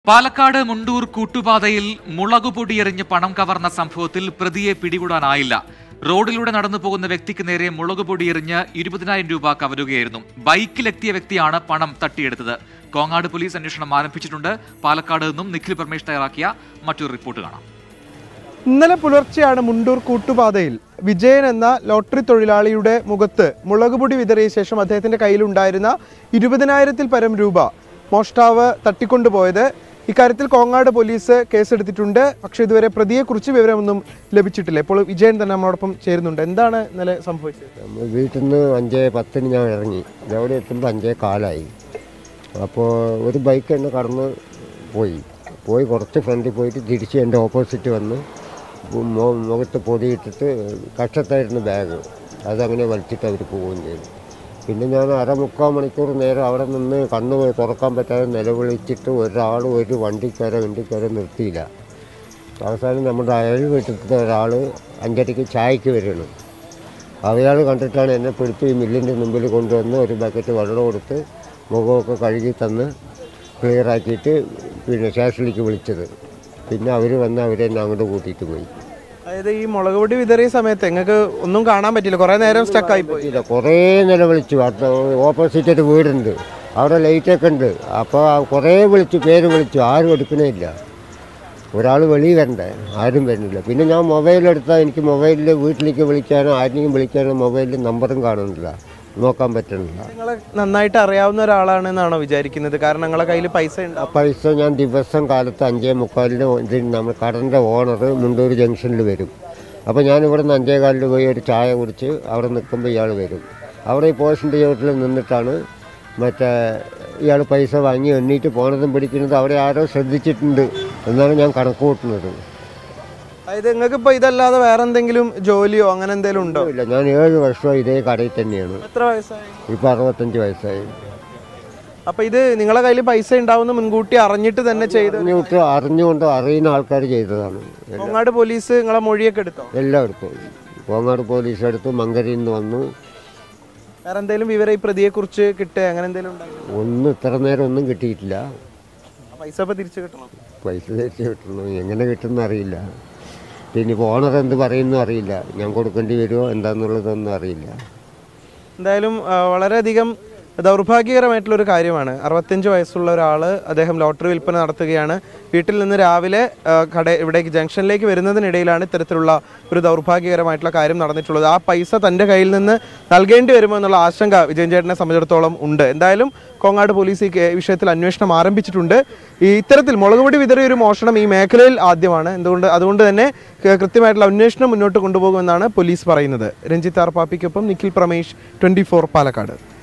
പാലക്കാട് മുണ്ടൂർ കൂട്ടുപാതയിൽ മുളകുപൊടി എറിഞ്ഞ് പണം കവർന്ന സംഭവത്തിൽ പ്രതിയെ പിടികൂടാനായില്ല റോഡിലൂടെ നടന്നു പോകുന്ന വ്യക്തിക്ക് നേരെ മുളകുപൊടി എറിഞ്ഞ് ഇരുപതിനായിരം രൂപ കവരുകയായിരുന്നു ബൈക്കിലെത്തിയ വ്യക്തിയാണ് പണം തട്ടിയെടുത്തത് കോങ്ങാട് പോലീസ് അന്വേഷണം ആരംഭിച്ചിട്ടുണ്ട് പാലക്കാട് നിന്നും നിഖിൽ പരമേഷ് തയ്യാറാക്കിയ മറ്റൊരു റിപ്പോർട്ട് കാണാം ഇന്നലെ പുലർച്ചെയാണ് മുണ്ടൂർ കൂട്ടുപാതയിൽ വിജയൻ എന്ന ലോട്ടറി തൊഴിലാളിയുടെ മുഖത്ത് മുളകുപൊടി വിതറിയ ശേഷം അദ്ദേഹത്തിന്റെ കയ്യിലുണ്ടായിരുന്ന ഇരുപതിനായിരത്തിൽ പരം രൂപ മോഷ്ടാവ് തട്ടിക്കൊണ്ടുപോയത് ഇക്കാര്യത്തിൽ കോങ്ങാട് പോലീസ് കേസെടുത്തിട്ടുണ്ട് പക്ഷേ ഇതുവരെ പ്രതിയെക്കുറിച്ച് വിവരമൊന്നും ലഭിച്ചിട്ടില്ല ഇപ്പോൾ വിജയൻ തന്നെ നമ്മളോടൊപ്പം ചേരുന്നുണ്ട് എന്താണ് ഇന്നലെ സംഭവിച്ചത് നമ്മൾ വീട്ടിൽ നിന്ന് അഞ്ചേ പത്തിന് ഞാൻ ഇറങ്ങി അവിടെ എത്തുമ്പോൾ അഞ്ചേ കാലായി അപ്പോൾ ഒരു ബൈക്ക് എന്നെ കടന്ന് പോയി പോയി കുറച്ച് ഫ്രണ്ടിൽ പോയിട്ട് തിരിച്ച് എൻ്റെ ഓപ്പോസിറ്റ് വന്ന് മു- മുഖത്ത് പൊടിയിട്ടിട്ട് കഷ്ടത്തായിരുന്നു ബാഗ് അതങ്ങനെ വലിച്ചിട്ട് അവർ പോവുകയും ചെയ്തു പിന്നെ ഞാൻ അരമുക്കാൽ മണിക്കൂർ നേരം അവിടെ നിന്ന് കണ്ണ് തുറക്കാൻ പറ്റാതെ നിലവിളിച്ചിട്ട് ഒരാൾ ഒരു വണ്ടിക്കാരോ വണ്ടിക്കാരോ നിർത്തിയില്ല അവസാനം നമ്മുടെ അയൽ വീട്ടിലത്തെ ഒരാൾ അഞ്ചരയ്ക്ക് ചായക്ക് വരികയാണ് അയാൾ കണ്ടിട്ടാണ് എന്നെ പിടിച്ച് ഈ മില്ലിൻ്റെ മുമ്പിൽ കൊണ്ടുവന്ന് ഒരു ബക്കറ്റ് വെള്ളം കൊടുത്ത് മുഖമൊക്കെ കഴുകി തന്ന് ക്ലിയർ ആക്കിയിട്ട് പിന്നെ സ്റ്റേഷനിലേക്ക് വിളിച്ചത് പിന്നെ അവർ വന്ന് അവരെന്നെ അങ്ങോട്ട് കൂട്ടിയിട്ട് പോയി അതായത് ഈ മുളക് പൊടി വിതറിയ സമയത്ത് നിങ്ങൾക്ക് ഒന്നും കാണാൻ പറ്റില്ല കുറേ നേരം സ്റ്റക്കായി പോയി ഇല്ല കുറേ നിലവിളിച്ചു അടുത്ത ഓപ്പോസിറ്റ് ഒരു വീടുണ്ട് അവിടെ ലൈറ്റൊക്കെ ഉണ്ട് അപ്പോൾ കുറേ വിളിച്ചു പേര് വിളിച്ചു ആരും എടുക്കണേ ഇല്ല ഒരാൾ വെളിയിൽ വരണ്ടേ ആരും വരുന്നില്ല പിന്നെ ഞാൻ മൊബൈലെടുത്താൽ എനിക്ക് മൊബൈലിൽ വീട്ടിലേക്ക് വിളിക്കാനോ ആരെങ്കിലും വിളിക്കാനോ മൊബൈലിൽ നമ്പറും കാണുന്നില്ല നോക്കാൻ പറ്റുന്നില്ല നിങ്ങളെ നന്നായിട്ട് അറിയാവുന്ന ഒരാളാണെന്നാണോ വിചാരിക്കുന്നത് കാരണം നിങ്ങളെ കയ്യിൽ പൈസ ആ ഉണ്ടാവും പൈസ ഞാൻ ദിവസം കാലത്ത് അഞ്ചേ മുക്കാലിന് ഇതിന് നമ്മൾ കടൻ്റെ ഓണർ മുണ്ടൂർ ജംഗ്ഷനിൽ വരും അപ്പോൾ ഞാൻ ഇവിടെ നിന്ന് അഞ്ചേ കാലിൽ പോയി ഒരു ചായ കുടിച്ച് അവിടെ നിൽക്കുമ്പോൾ ഇയാൾ വരും അവിടെ ഈ പോസ്റ്റിൻ്റെ ചുവട്ടിൽ നിന്നിട്ടാണ് മറ്റേ ഇയാൾ പൈസ വാങ്ങി എണ്ണീറ്റ് പോണതും പിടിക്കുന്നതും അവിടെ ആരോ ശ്രദ്ധിച്ചിട്ടുണ്ട് എന്നാണ് ഞാൻ കണക്ക് കൂട്ടുന്നത് അതായത് നിങ്ങൾക്ക് ഇപ്പൊ ഇതല്ലാതെ വേറെ എന്തെങ്കിലും ജോലിയോ അങ്ങനെ എന്തെങ്കിലും ഉണ്ടോ ഇല്ല ഞാൻ ഏഴ് വർഷം ഇതേ കടയിൽ തന്നെയാണ് എത്ര വയസ്സായി ഇപ്പോൾ അറുപത്തഞ്ച് വയസ്സായി അപ്പൊ ഇത് നിങ്ങളെ കയ്യിൽ പൈസ ഉണ്ടാവുന്ന മുൻകൂട്ടി അറിഞ്ഞിട്ട് തന്നെ ചെയ്ത് അറിഞ്ഞുകൊണ്ട് അറിഞ്ഞുകൊണ്ട് അറിയുന്ന ആൾക്കാർ ചെയ്തതാണ് കോങ്ങാട് പോലീസ് നിങ്ങളെ മൊഴിയൊക്കെ എടുത്തോ എല്ലാം എടുത്തു കോങ്ങാട് പോലീസ് എടുത്തു മങ്കരയിൽ നിന്ന് വന്നു വേറെ എന്തെങ്കിലും വിവരം ഈ പ്രതിയെ കുറിച്ച് കിട്ടുക അങ്ങനെ എന്തെങ്കിലും ഉണ്ടായിരുന്നു ഒന്നും ഇത്ര നേരം ഒന്നും കിട്ടിയിട്ടില്ല പൈസ ഇപ്പൊ തിരിച്ചു കിട്ടണം പൈസ തിരിച്ച് കിട്ടണം എങ്ങനെ കിട്ടുമെന്ന് അറിയില്ല പിന്നെ ഇപ്പോൾ ഓണർ എന്ത് പറയുന്നു അറിയില്ല ഞാൻ കൊടുക്കേണ്ടി വരുമോ എന്താണെന്നുള്ളതൊന്നും അറിയില്ല എന്തായാലും ആ, വളരെയധികം ദൗർഭാഗ്യകരമായിട്ടുള്ള ഒരു കാര്യമാണ് അറുപത്തഞ്ച് വയസ്സുള്ള ഒരാൾ അദ്ദേഹം ലോട്ടറി വിൽപ്പന നടത്തുകയാണ് വീട്ടിൽ നിന്ന് രാവിലെ ആ, കട ഇവിടേക്ക് ജംഗ്ഷനിലേക്ക് വരുന്നതിനിടയിലാണ് ഇത്തരത്തിലുള്ള ഒരു ദൗർഭാഗ്യകരമായിട്ടുള്ള കാര്യം നടന്നിട്ടുള്ളത് ആ പൈസ തൻ്റെ കയ്യിൽ നിന്ന് നൽകേണ്ടി വരുമോ എന്നുള്ള ആശങ്ക വിജയൻ ചേട്ടനെ സംബന്ധിച്ചിടത്തോളം ഉണ്ട് എന്തായാലും കോങ്ങാട് പോലീസ് ഈ കേ- വിഷയത്തിൽ അന്വേഷണം ആരംഭിച്ചിട്ടുണ്ട് ഈ ഇത്തരത്തിൽ മുളകുപൊടി വിതറിയ ഒരു മോഷണം ഈ മേഖലയിൽ ആദ്യമാണ് എന്തുകൊണ്ട് അതുകൊണ്ട് തന്നെ ക- കൃത്യമായിട്ടുള്ള അന്വേഷണം മുന്നോട്ട് കൊണ്ടുപോകുമെന്നാണ് പോലീസ് പറയുന്നത് രഞ്ജിത്ത് ആർ പാപ്പിക്കൊപ്പം നിഖിൽ പ്രമേഷ് ട്വന്റി പാലക്കാട്